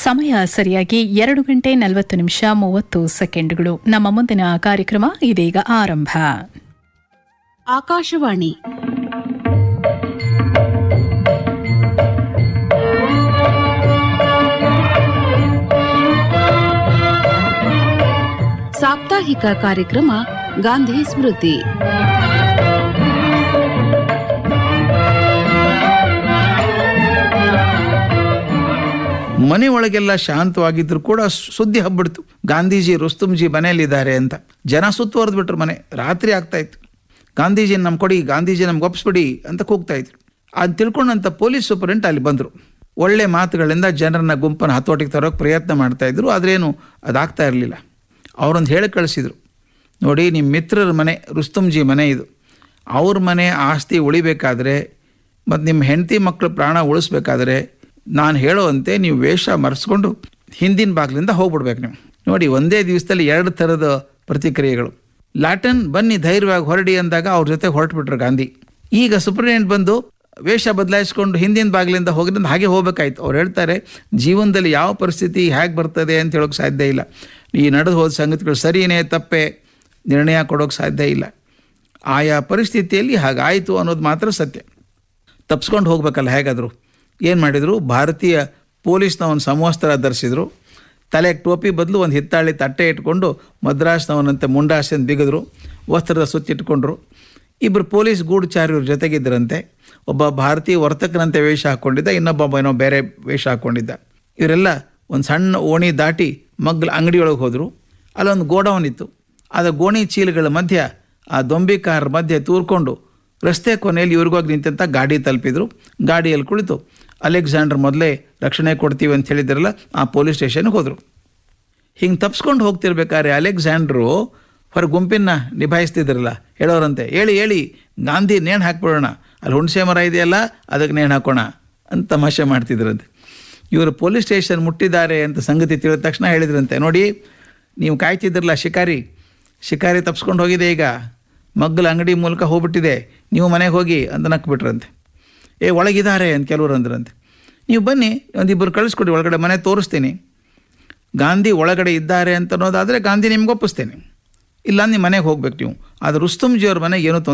ಸಮಯ ಸರಿಯಾಗಿ ಎರಡು ಗಂಟೆ ನಲವತ್ತು ನಿಮಿಷ ಮೂವತ್ತು ಸೆಕೆಂಡ್ಗಳು ನಮ್ಮ ಮುಂದಿನ ಕಾರ್ಯಕ್ರಮ ಇದೀಗ ಆರಂಭ ಆಕಾಶವಾಣಿ ಸಾಪ್ತಾಹಿಕ ಕಾರ್ಯಕ್ರಮ ಗಾಂಧಿ ಸ್ಮೃತಿ ಮನೆ ಒಳಗೆಲ್ಲ ಶಾಂತವಾಗಿದ್ರು ಕೂಡ ಸುದ್ದಿ ಹಬ್ಬಿಡ್ತು ಗಾಂಧೀಜಿ ರುಸ್ತುಂಜಿ ಮನೆಯಲ್ಲಿದ್ದಾರೆ ಅಂತ ಜನ ಸುತ್ತುವರೆದು ಬಿಟ್ರು ಮನೆ ರಾತ್ರಿ ಆಗ್ತಾ ಇತ್ತು ಗಾಂಧೀಜಿ ನಮ್ ಕೊಡಿ ಗಾಂಧೀಜಿ ನಮ್ಗೆ ಒಪ್ಪಿಸ್ಬಿಡಿ ಅಂತ ಕೂಗ್ತಾ ಇದ್ರು ಅದು ತಿಳ್ಕೊಂಡಂತ ಪೊಲೀಸ್ ಸೂಪರಿಂಟ್ ಅಲ್ಲಿ ಬಂದರು ಒಳ್ಳೆ ಮಾತುಗಳಿಂದ ಜನರನ್ನ ಗುಂಪನ್ನು ಹತೋಟಿಗೆ ತರೋಕೆ ಪ್ರಯತ್ನ ಮಾಡ್ತಾ ಇದ್ರು ಆದ್ರೇನು ಅದಾಗ್ತಾ ಇರಲಿಲ್ಲ ಅವರೊಂದು ಹೇಳಿ ಕಳಿಸಿದ್ರು ನೋಡಿ ನಿಮ್ಮ ಮಿತ್ರರ ಮನೆ ರುಸ್ತುಂಜಿ ಮನೆ ಇದು ಅವ್ರ ಮನೆ ಆಸ್ತಿ ಉಳಿಬೇಕಾದ್ರೆ ಮತ್ತು ನಿಮ್ಮ ಹೆಂಡತಿ ಮಕ್ಕಳು ಪ್ರಾಣ ಉಳಿಸ್ಬೇಕಾದ್ರೆ ನಾನು ಹೇಳೋವಂತೆ ನೀವು ವೇಷ ಮರೆಸ್ಕೊಂಡು ಹಿಂದಿನ ಬಾಗಿಲಿಂದ ಹೋಗ್ಬಿಡ್ಬೇಕು ನೀವು ನೋಡಿ ಒಂದೇ ದಿವಸದಲ್ಲಿ ಎರಡು ಥರದ ಪ್ರತಿಕ್ರಿಯೆಗಳು ಲಾಟನ್ ಬನ್ನಿ ಧೈರ್ಯವಾಗಿ ಹೊರಡಿ ಅಂದಾಗ ಅವ್ರ ಜೊತೆ ಹೊರಟ್ಬಿಟ್ರು ಗಾಂಧಿ ಈಗ ಸುಪ್ರೀಂಟೆಂಡೆಂಟ್ ಬಂದು ವೇಷ ಬದಲಾಯಿಸ್ಕೊಂಡು ಹಿಂದಿನ ಬಾಗಿಲಿಂದ ಹೋಗಿದ್ರಿಂದ ಹಾಗೆ ಹೋಗ್ಬೇಕಾಯ್ತು ಅವ್ರು ಹೇಳ್ತಾರೆ ಜೀವನದಲ್ಲಿ ಯಾವ ಪರಿಸ್ಥಿತಿ ಹೇಗೆ ಬರ್ತದೆ ಅಂತ ಹೇಳೋಕೆ ಸಾಧ್ಯ ಇಲ್ಲ ಈ ನಡೆದು ಹೋದ ಸಂಗತಿಗಳು ಸರಿಯೇ ತಪ್ಪೆ ನಿರ್ಣಯ ಕೊಡೋಕೆ ಸಾಧ್ಯ ಇಲ್ಲ ಆಯಾ ಪರಿಸ್ಥಿತಿಯಲ್ಲಿ ಹಾಗಾಯಿತು ಅನ್ನೋದು ಮಾತ್ರ ಸತ್ಯ ತಪ್ಸ್ಕೊಂಡು ಹೋಗ್ಬೇಕಲ್ಲ ಹೇಗಾದರೂ ಏನು ಮಾಡಿದರು ಭಾರತೀಯ ಪೊಲೀಸ್ನ ಒಂದು ಸಮವಸ್ತ್ರ ಧರಿಸಿದ್ರು ತಲೆಗೆ ಟೋಪಿ ಬದಲು ಒಂದು ಹಿತ್ತಾಳಿ ತಟ್ಟೆ ಇಟ್ಕೊಂಡು ಮದ್ರಾಸ್ನವನಂತೆ ಮುಂಡಾಸೆಂದು ಬಿಗಿದ್ರು ವಸ್ತ್ರದ ಸುತ್ತಿಟ್ಕೊಂಡ್ರು ಇಬ್ಬರು ಪೊಲೀಸ್ ಗೂಢಚಾರ್ಯರ ಜೊತೆಗಿದ್ದರಂತೆ ಒಬ್ಬ ಭಾರತೀಯ ವರ್ತಕನಂತೆ ವೇಷ ಹಾಕ್ಕೊಂಡಿದ್ದ ಇನ್ನೊಬ್ಬ ಏನೋ ಬೇರೆ ವೇಷ ಹಾಕ್ಕೊಂಡಿದ್ದ ಇವರೆಲ್ಲ ಒಂದು ಸಣ್ಣ ಓಣಿ ದಾಟಿ ಮಗ್ಲ ಅಂಗಡಿಯೊಳಗೆ ಹೋದರು ಅಲ್ಲೊಂದು ಗೋಡೌನ್ ಇತ್ತು ಆದ ಗೋಣಿ ಚೀಲಗಳ ಮಧ್ಯ ಆ ದೊಂಬಿಕಾರರ ಮಧ್ಯೆ ತೂರ್ಕೊಂಡು ರಸ್ತೆ ಕೊನೆಯಲ್ಲಿ ಇವ್ರಿಗೋಗಿ ನಿಂತಂತ ಗಾಡಿ ತಲುಪಿದ್ರು ಗಾಡಿಯಲ್ಲಿ ಕುಳಿತು ಅಲೆಕ್ಸಾಂಡರ್ ಮೊದಲೇ ರಕ್ಷಣೆ ಕೊಡ್ತೀವಿ ಅಂತ ಹೇಳಿದ್ರಲ್ಲ ಆ ಪೊಲೀಸ್ ಸ್ಟೇಷನ್ಗೆ ಹೋದರು ಹಿಂಗೆ ತಪ್ಸ್ಕೊಂಡು ಹೋಗ್ತಿರ್ಬೇಕಾದ್ರೆ ಅಲೆಕ್ಸಾಂಡ್ರು ಹೊರ ಗುಂಪಿನ ನಿಭಾಯಿಸ್ತಿದ್ರಲ್ಲ ಹೇಳೋರಂತೆ ಹೇಳಿ ಹೇಳಿ ಗಾಂಧಿ ನೇಣು ಹಾಕ್ಬಿಡೋಣ ಅಲ್ಲಿ ಹುಣಸೆ ಮರ ಇದೆಯಲ್ಲ ಅದಕ್ಕೆ ನೇಣು ಹಾಕೋಣ ಅಂತ ತಮಾಷೆ ಮಾಡ್ತಿದ್ರಂತೆ ಇವರು ಪೊಲೀಸ್ ಸ್ಟೇಷನ್ ಮುಟ್ಟಿದ್ದಾರೆ ಅಂತ ಸಂಗತಿ ತಿಳಿದ ತಕ್ಷಣ ಹೇಳಿದ್ರಂತೆ ನೋಡಿ ನೀವು ಕಾಯ್ತಿದ್ರಲ್ಲ ಶಿಕಾರಿ ಶಿಕಾರಿ ತಪ್ಸ್ಕೊಂಡು ಹೋಗಿದೆ ಈಗ ಮಗ್ಗಲ ಅಂಗಡಿ ಮೂಲಕ ಹೋಗ್ಬಿಟ್ಟಿದೆ ನೀವು ಮನೆಗೆ ಹೋಗಿ ಅಂತ ನಕ್ಬಿಟ್ರಂತೆ ಏ ಒಳಗಿದ್ದಾರೆ ಅಂತ ಕೆಲವರು ಅಂದ್ರಂತೆ ನೀವು ಬನ್ನಿ ಒಂದಿಬ್ಬರು ಕಳಿಸ್ಕೊಡಿ ಒಳಗಡೆ ಮನೆ ತೋರಿಸ್ತೀನಿ ಗಾಂಧಿ ಒಳಗಡೆ ಇದ್ದಾರೆ ಅಂತ ಅನ್ನೋದಾದರೆ ಗಾಂಧಿ ನಿಮ್ಗೆ ಒಪ್ಪಿಸ್ತೇನೆ ಇಲ್ಲ ನಿಮ್ಮ ಮನೆಗೆ ಹೋಗ್ಬೇಕು ನೀವು ಆದರೆ ರುಸ್ತುಂಜಿಯವ್ರ ಮನೆಗೆ ಏನೂ ತೊಂದರೆ